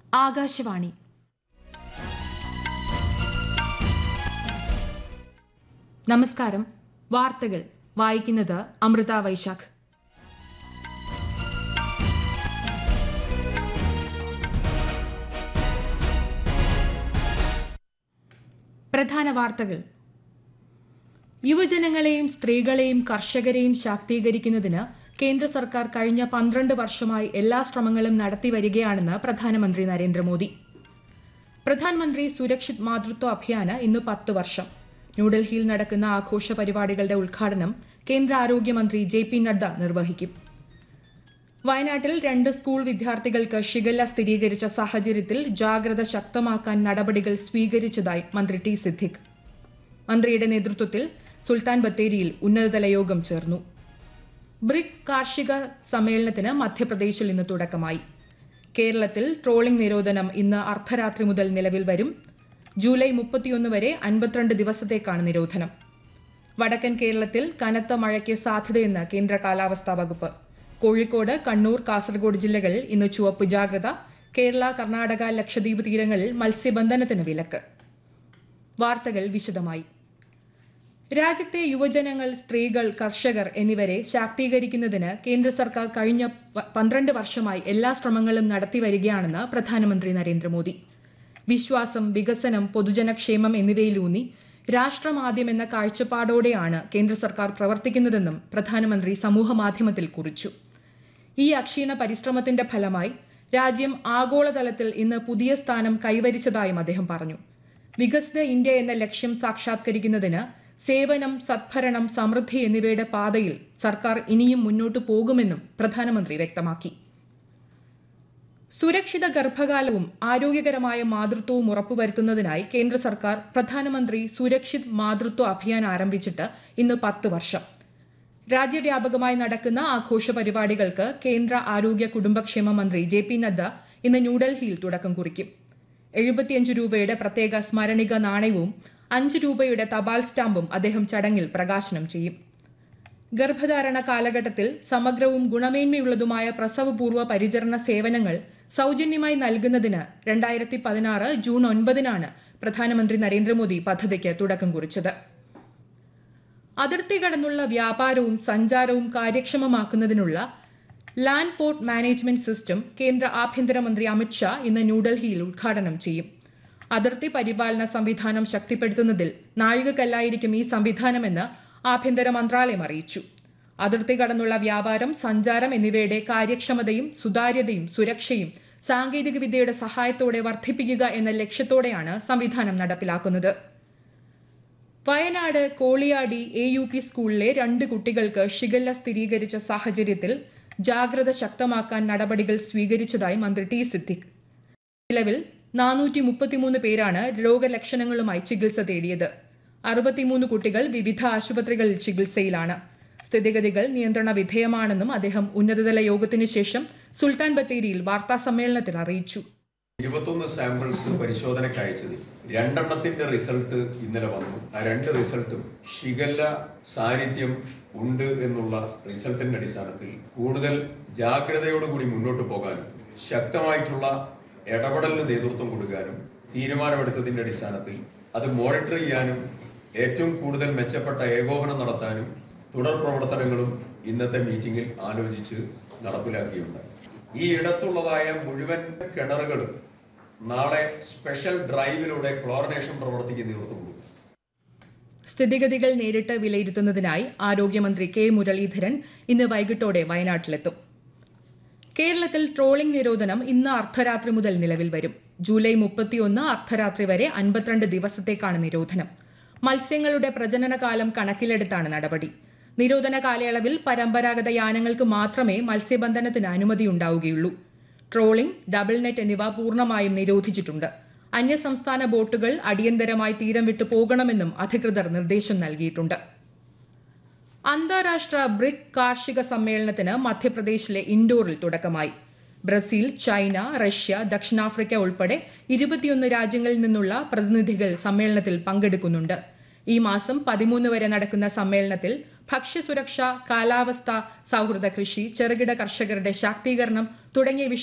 ആകാശവാണി നമസ്കാരം വാർത്തകൾ വായിക്കുന്നത് അമൃത വൈശാഖ് പ്രധാന വാർത്തകൾ യുവജനങ്ങളെയും സ്ത്രീകളെയും കർഷകരെയും ശാക്തീകരിക്കുന്നതിന് കേന്ദ്ര സർക്കാർ കഴിഞ്ഞ പന്ത്രണ്ട് വർഷമായി എല്ലാ ശ്രമങ്ങളും നടത്തിവരികയാണെന്ന് പ്രധാനമന്ത്രി നരേന്ദ്രമോദി പ്രധാനമന്ത്രി സുരക്ഷിത് മാതൃത്വ അഭിയാന് ഇന്ന് പത്ത് വർഷം ന്യൂഡൽഹിയിൽ നടക്കുന്ന ആഘോഷ പരിപാടികളുടെ ഉദ്ഘാടനം കേന്ദ്ര ആരോഗ്യമന്ത്രി ജെ പി നഡ്ഡ നിർവഹിക്കും വയനാട്ടിൽ രണ്ട് സ്കൂൾ വിദ്യാർത്ഥികൾക്ക് ഷിഗല്ല സ്ഥിരീകരിച്ച സാഹചര്യത്തിൽ ജാഗ്രത ശക്തമാക്കാൻ നടപടികൾ സ്വീകരിച്ചതായി മന്ത്രി ടി സിദ്ദിഖ് മന്ത്രിയുടെ നേതൃത്വത്തിൽ സുൽത്താൻ ബത്തേരിയിൽ ഉന്നതതല യോഗം ചേർന്നു ബ്രിക് കാർഷിക സമ്മേളനത്തിന് മധ്യപ്രദേശിൽ ഇന്ന് തുടക്കമായി കേരളത്തിൽ ട്രോളിംഗ് നിരോധനം ഇന്ന് അർദ്ധരാത്രി മുതൽ നിലവിൽ വരും ജൂലൈ മുപ്പത്തിയൊന്ന് വരെ അൻപത്തിരണ്ട് ദിവസത്തേക്കാണ് നിരോധനം വടക്കൻ കേരളത്തിൽ കനത്ത മഴയ്ക്ക് സാധ്യതയെന്ന് കേന്ദ്ര കാലാവസ്ഥാ വകുപ്പ് കോഴിക്കോട് കണ്ണൂർ കാസർഗോഡ് ജില്ലകളിൽ ഇന്ന് ചുവപ്പ് ജാഗ്രത കേരള കർണാടക ലക്ഷദ്വീപ് തീരങ്ങളിൽ മത്സ്യബന്ധനത്തിന് വിലക്ക് വാർത്തകൾ വിശദമായി രാജ്യത്തെ യുവജനങ്ങൾ സ്ത്രീകൾ കർഷകർ എന്നിവരെ ശാക്തീകരിക്കുന്നതിന് കേന്ദ്ര സർക്കാർ കഴിഞ്ഞ പ- പന്ത്രണ്ട് വർഷമായി എല്ലാ ശ്രമങ്ങളും നടത്തിവരികയാണെന്ന് പ്രധാനമന്ത്രി നരേന്ദ്രമോദി വിശ്വാസം വികസനം പൊതുജനക്ഷേമം എന്നിവയിലൂന്നി രാഷ്ട്രമാദ്യം എന്ന കാഴ്ചപ്പാടോടെയാണ് കേന്ദ്ര സർക്കാർ പ്രവർത്തിക്കുന്നതെന്നും പ്രധാനമന്ത്രി സമൂഹമാധ്യമത്തിൽ കുറിച്ചു ഈ അക്ഷീണ പരിശ്രമത്തിന്റെ ഫലമായി രാജ്യം ആഗോളതലത്തിൽ ഇന്ന് പുതിയ സ്ഥാനം കൈവരിച്ചതായും അദ്ദേഹം പറഞ്ഞു വികസിത ഇന്ത്യ എന്ന ലക്ഷ്യം സാക്ഷാത്കരിക്കുന്നതിന് സേവനം സദ്ഭരണം സമൃദ്ധി എന്നിവയുടെ പാതയിൽ സർക്കാർ ഇനിയും മുന്നോട്ടു പോകുമെന്നും പ്രധാനമന്ത്രി വ്യക്തമാക്കി സുരക്ഷിത ഗർഭകാലവും ആരോഗ്യകരമായ മാതൃത്വവും ഉറപ്പുവരുത്തുന്നതിനായി കേന്ദ്ര സർക്കാർ പ്രധാനമന്ത്രി സുരക്ഷിത് മാതൃത്വ അഭിയാൻ ആരംഭിച്ചിട്ട് ഇന്ന് പത്ത് വർഷം രാജ്യവ്യാപകമായി നടക്കുന്ന ആഘോഷ പരിപാടികൾക്ക് കേന്ദ്ര ആരോഗ്യ കുടുംബക്ഷേമ മന്ത്രി ജെ പി നദ്ദ ഇന്ന് ന്യൂഡൽഹിയിൽ തുടക്കം കുറിക്കും എഴുപത്തിയഞ്ച് രൂപയുടെ പ്രത്യേക സ്മരണിക നാണയവും അഞ്ച് രൂപയുടെ തപാൽ സ്റ്റാമ്പും അദ്ദേഹം ചടങ്ങിൽ പ്രകാശനം ചെയ്യും ഗർഭധാരണ കാലഘട്ടത്തിൽ സമഗ്രവും ഗുണമേന്മയുള്ളതുമായ പ്രസവപൂർവ്വ പരിചരണ സേവനങ്ങൾ സൗജന്യമായി നൽകുന്നതിന് രണ്ടായിരത്തി പതിനാറ് ജൂൺ ഒൻപതിനാണ് പ്രധാനമന്ത്രി നരേന്ദ്രമോദി പദ്ധതിക്ക് തുടക്കം കുറിച്ചത് അതിർത്തി കടന്നുള്ള വ്യാപാരവും സഞ്ചാരവും കാര്യക്ഷമമാക്കുന്നതിനുള്ള ലാൻഡ് പോർട്ട് മാനേജ്മെന്റ് സിസ്റ്റം കേന്ദ്ര ആഭ്യന്തരമന്ത്രി അമിത്ഷാ ഇന്ന് ന്യൂഡൽഹിയിൽ ഉദ്ഘാടനം ചെയ്യും അതിർത്തി പരിപാലന സംവിധാനം ശക്തിപ്പെടുത്തുന്നതിൽ നാഴികക്കല്ലായിരിക്കും ഈ സംവിധാനമെന്ന് ആഭ്യന്തര മന്ത്രാലയം അറിയിച്ചു അതിർത്തി കടന്നുള്ള വ്യാപാരം സഞ്ചാരം എന്നിവയുടെ കാര്യക്ഷമതയും സുതാര്യതയും സുരക്ഷയും സാങ്കേതികവിദ്യയുടെ സഹായത്തോടെ വർദ്ധിപ്പിക്കുക എന്ന ലക്ഷ്യത്തോടെയാണ് സംവിധാനം നടപ്പിലാക്കുന്നത് Wayanad Koliyadi A U P സ്കൂളിലെ രണ്ട് കുട്ടികൾക്ക് ഷിഗല്ല സ്ഥിരീകരിച്ച സാഹചര്യത്തിൽ ജാഗ്രത ശക്തമാക്കാൻ നടപടികൾ സ്വീകരിച്ചതായി മന്ത്രി ടി സിദ്ദിഖ് നിലവിൽ നാനൂറ്റി മുപ്പത്തിമൂന്ന് പേരാണ് രോഗലക്ഷണങ്ങളുമായി ചികിത്സ തേടിയത് അറുപത്തിമൂന്ന് കുട്ടികൾ വിവിധ ആശുപത്രികളിൽ ചികിത്സയിലാണ് സ്ഥിതിഗതികൾ നിയന്ത്രണ വിധേയമാണെന്നും അദ്ദേഹം ഉന്നതതല യോഗത്തിനു ശേഷം സുൽത്താൻ ബത്തേരിയിൽ വാർത്താ സമ്മേളനത്തിൽ അറിയിച്ചു ഇരുപത്തൊന്ന് സാമ്പിൾസ് പരിശോധനയ്ക്ക് അയച്ചത് രണ്ടെണ്ണത്തിന്റെ റിസൾട്ട് ഇന്നലെ വന്നു ആ രണ്ട് റിസൾട്ടും ഷിഗല്ല സാന്നിധ്യം ഉണ്ട് എന്നുള്ള റിസൾട്ടിന്റെ അടിസ്ഥാനത്തിൽ കൂടുതൽ ജാഗ്രതയോടുകൂടി മുന്നോട്ട് പോകാനും ശക്തമായിട്ടുള്ള ഇടപെടലിന് നേതൃത്വം കൊടുക്കാനും തീരുമാനമെടുത്തതിന്റെ അടിസ്ഥാനത്തിൽ അത് മോണിറ്റർ ചെയ്യാനും ഏറ്റവും കൂടുതൽ മെച്ചപ്പെട്ട ഏകോപനം നടത്താനും തുടർ പ്രവർത്തനങ്ങളും ഇന്നത്തെ മീറ്റിംഗിൽ ആലോചിച്ച് നടപ്പിലാക്കിയുണ്ടായി ഈ ഇടത്തുള്ളതായ മുഴുവൻ കിണറുകളും നാളെ സ്പെഷ്യൽ ഡ്രൈവിലൂടെ ക്ലോറിനേഷൻ പ്രവർത്തിക്ക് നേതൃത്വം കൊടുക്കും സ്ഥിതിഗതികൾ നേരിട്ട് വിലയിരുത്തുന്നതിനായി ആരോഗ്യമന്ത്രി കെ മുരളീധരൻ ഇന്ന് വൈകിട്ടോടെ വയനാട്ടിലെത്തും കേരളത്തിൽ ട്രോളിംഗ് നിരോധനം ഇന്ന് അർദ്ധരാത്രി മുതൽ നിലവിൽ വരും ജൂലൈ മുപ്പത്തിയൊന്ന് അർദ്ധരാത്രി വരെ അൻപത്തിരണ്ട് ദിവസത്തേക്കാണ് നിരോധനം മത്സ്യങ്ങളുടെ പ്രജനനകാലം കണക്കിലെടുത്താണ് നടപടി നിരോധന കാലയളവിൽ പരമ്പരാഗത യാനങ്ങൾക്ക് മാത്രമേ മത്സ്യബന്ധനത്തിന് അനുമതിയുണ്ടാവുകയുള്ളൂ ട്രോളിംഗ് ഡബിൾ നെറ്റ് എന്നിവ പൂർണ്ണമായും നിരോധിച്ചിട്ടുണ്ട് അന്യസംസ്ഥാന ബോട്ടുകൾ അടിയന്തരമായി തീരം വിട്ടു പോകണമെന്നും അധികൃതർ നിർദ്ദേശം നൽകിയിട്ടുണ്ട് അന്താരാഷ്ട്ര ബ്രിക് കാർഷിക സമ്മേളനത്തിന് മധ്യപ്രദേശിലെ ഇൻഡോറിൽ തുടക്കമായി ബ്രസീൽ ചൈന റഷ്യ ദക്ഷിണാഫ്രിക്ക ഉൾപ്പെടെ ഇരുപത്തിയൊന്ന് രാജ്യങ്ങളിൽ നിന്നുള്ള പ്രതിനിധികൾ സമ്മേളനത്തിൽ പങ്കെടുക്കുന്നുണ്ട് ഈ മാസം പതിമൂന്ന് വരെ നടക്കുന്ന സമ്മേളനത്തിൽ ഭക്ഷ്യസുരക്ഷ കാലാവസ്ഥ സൗഹൃദ കൃഷി ചെറുകിട കർഷകരുടെ ശാക്തീകരണം തുടങ്ങിയ വിഷയങ്ങൾ